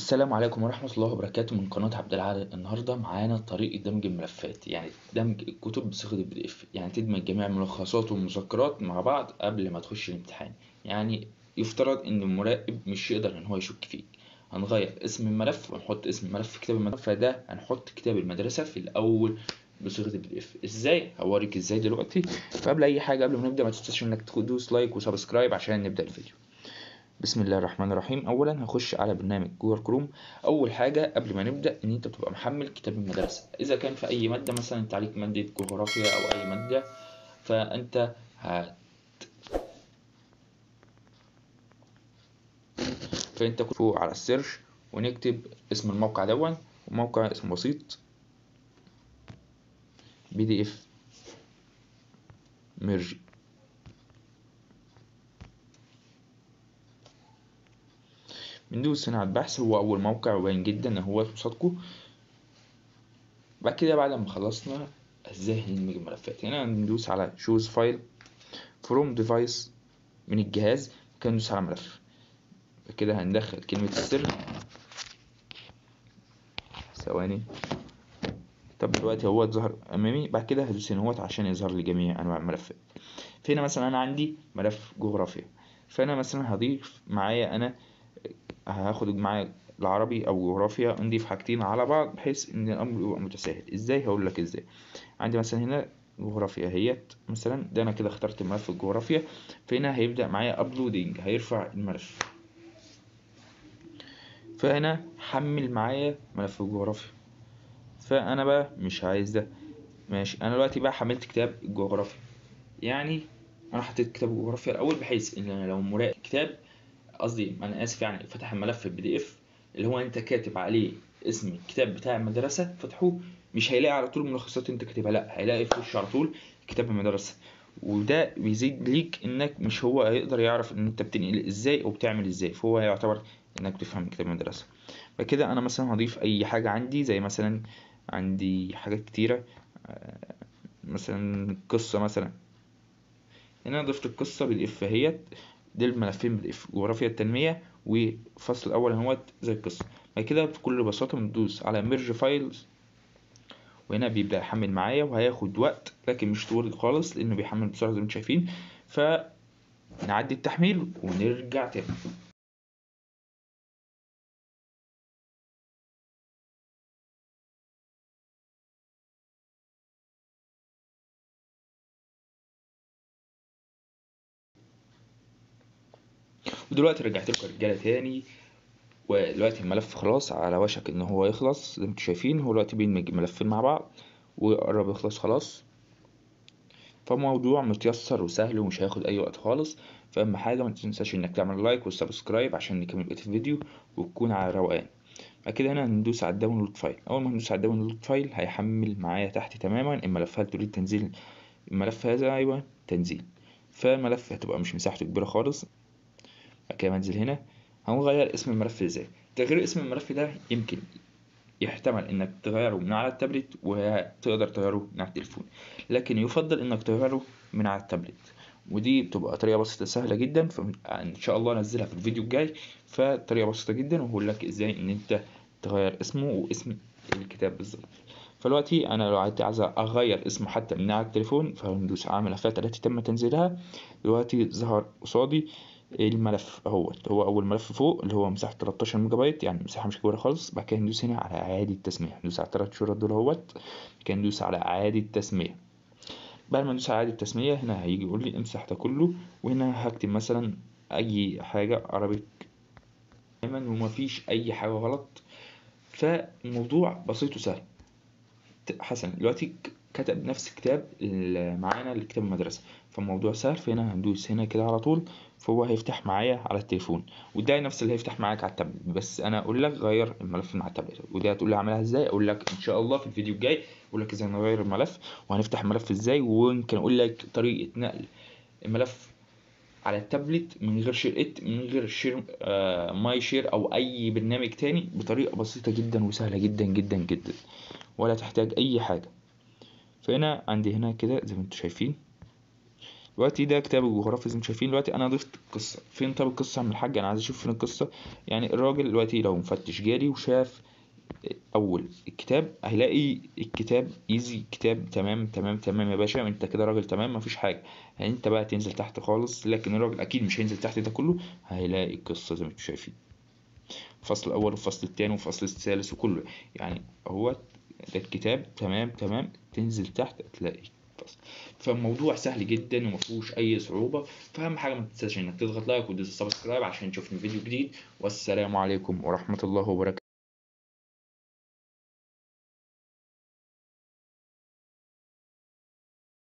السلام عليكم ورحمة الله وبركاته من قناة عبد العال النهاردة معانا طريقة دمج الملفات يعني دمج الكتب بصيغة البي دي اف يعني تدمج جميع الملخصات والمذكرات مع بعض قبل ما تخش الامتحان يعني يفترض ان المراقب مش يقدر ان هو يشك فيك هنغير اسم الملف ونحط اسم الملف في كتاب المدرسة فده هنحط كتاب المدرسة في الأول بصيغة البي دي اف ازاي هوريك ازاي دلوقتي فقبل اي حاجة قبل ما نبدأ ما تنساش انك تدوس لايك وسبسكرايب عشان نبدأ الفيديو بسم الله الرحمن الرحيم اولا هخش على برنامج جوجل كروم اول حاجه قبل ما نبدا ان انت بتبقى محمل كتاب المدرسه اذا كان في اي ماده مثلا انت عليك ماده جغرافيا او اي ماده فانت هت فانت فوق على السيرش ونكتب اسم الموقع دون وموقع اسم بسيط بي دي اف ميرج بندوس هنا على البحث هو أول موقع وباين جدا إن هو قصادكم بعد كده بعد ما خلصنا ازاي ندمج الملفات هنا ندوس على choose file from device من الجهاز كان ندوس على ملف كده هندخل كلمة السر ثواني طب دلوقتي هو ظهر امامي بعد كده هدوس هنا هوت عشان يظهر لي جميع انواع الملفات فهنا مثلا انا عندي ملف جغرافيا فانا مثلا هضيف معايا انا هاخد معايا العربي او جغرافيا نضيف حاجتين على بعض بحيث ان الامر يبقى متساهل ازاي هقول لك ازاي عندي مثلا هنا جغرافيا اهيت مثلا ده انا كده اخترت ملف الجغرافيا فهنا هيبدا معايا ابلودنج هيرفع الملف فهنا حمل معايا ملف الجغرافيا فانا بقى مش عايز ده ماشي انا دلوقتي بقى حملت كتاب الجغرافيا يعني انا حطيت كتاب الجغرافيا الاول بحيث ان انا لو مراقب كتاب قصدي انا اسف يعني فتح الملف البي دي اف اللي هو انت كاتب عليه اسم الكتاب بتاع المدرسه فتحوه مش هيلاقي على طول الملخصات انت كاتبها لا هيلاقي في وشه على طول كتاب المدرسه وده بيزيد ليك انك مش هو هيقدر يعرف ان انت بتنقل ازاي او بتعمل ازاي فهو هيعتبر انك بتفهم كتاب المدرسه فكده انا مثلا هضيف اي حاجه عندي زي مثلا عندي حاجات كتيره مثلا قصه مثلا هنا ضفت القصه بالاف اهيت دي الملفين بالاف جغرافيا التنميه وفصل الاول اهوت زي القصه بعد كده بكل بساطه بندوس على ميرج فايلز وهنا بيبدا يحمل معايا وهياخد وقت لكن مش طويل خالص لانه بيحمل بسرعه زي ما انتم شايفين فنعدي التحميل ونرجع تاني ودلوقتي رجعت لكم رجاله تاني ودلوقتي الملف خلاص على وشك ان هو يخلص زي ما انتم شايفين هو دلوقتي بيدمج الملفين مع بعض وقرب يخلص خلاص فموضوع متيسر وسهل ومش هياخد اي وقت خالص فاهم حاجه ما تنساش انك تعمل لايك والسبسكرايب عشان نكمل بقيه الفيديو وتكون على روقان بعد كده هنا هندوس على الداونلود فايل اول ما هندوس على الداونلود فايل هيحمل معايا تحت تماما الملف هل تريد تنزيل الملف هذا ايوه تنزيل فالملف هتبقى مش مساحته كبيره خالص بعد كده منزل هنا هنغير اسم الملف ازاي تغيير اسم الملف ده يمكن يحتمل انك تغيره من على التابلت وتقدر تغيره من على التليفون لكن يفضل انك تغيره من على التابلت ودي بتبقى طريقه بسيطه سهله جدا فان شاء الله انزلها في الفيديو الجاي فطريقه بسيطه جدا وهقول لك ازاي ان انت تغير اسمه واسم الكتاب بالظبط فدلوقتي انا لو عايز اغير اسمه حتى من على التليفون فهندوس على الملفات التي تم تنزيلها دلوقتي ظهر قصادي الملف اهوت هو اول ملف فوق اللي هو مساحه 13 ميجا بايت يعني مساحه مش كبيره خالص بعد كده ندوس هنا على اعاده التسميه ندوس على الثلاث شرط دول اهوت كده ندوس على اعاده التسميه بعد ما ندوس على اعاده التسميه هنا هيجي يقول لي امسح ده كله وهنا هكتب مثلا اي حاجه عربيك دايما ومفيش اي حاجه غلط فالموضوع بسيط وسهل حسن دلوقتي كتب نفس الكتاب اللي معانا لكتاب المدرسة فالموضوع سهل فهنا هندوس هنا كده على طول فهو هيفتح معايا على التليفون وده نفس اللي هيفتح معاك على التابلت بس انا اقول لك غير الملف مع التابلت وده هتقول لي اعملها ازاي اقول لك ان شاء الله في الفيديو الجاي اقول لك ازاي نغير الملف وهنفتح الملف ازاي ويمكن اقول لك طريقة نقل الملف على التابلت من غير شير ات من غير شير آه ماي شير او اي برنامج تاني بطريقة بسيطة جدا وسهلة جدا جدا جدا ولا تحتاج اي حاجة فهنا عندي هنا كده زي ما انتم شايفين دلوقتي ده كتاب الجغرافيا زي ما انتم شايفين دلوقتي انا ضفت قصه فين طب القصه من الحاج انا عايز اشوف فين القصه يعني الراجل دلوقتي لو مفتش جالي وشاف اول الكتاب هيلاقي الكتاب ايزي كتاب تمام تمام تمام يا باشا انت كده راجل تمام مفيش حاجه يعني انت بقى تنزل تحت خالص لكن الراجل اكيد مش هينزل تحت ده كله هيلاقي القصه زي ما انتم شايفين الفصل الاول والفصل الثاني والفصل الثالث وكله يعني هو ده الكتاب تمام تمام تنزل تحت تلاقي الفصل فالموضوع سهل جدا ومفيهوش اي صعوبه فاهم حاجه ما تنساش انك تضغط لايك وتدوس سبسكرايب عشان تشوفني فيديو جديد والسلام عليكم ورحمه الله وبركاته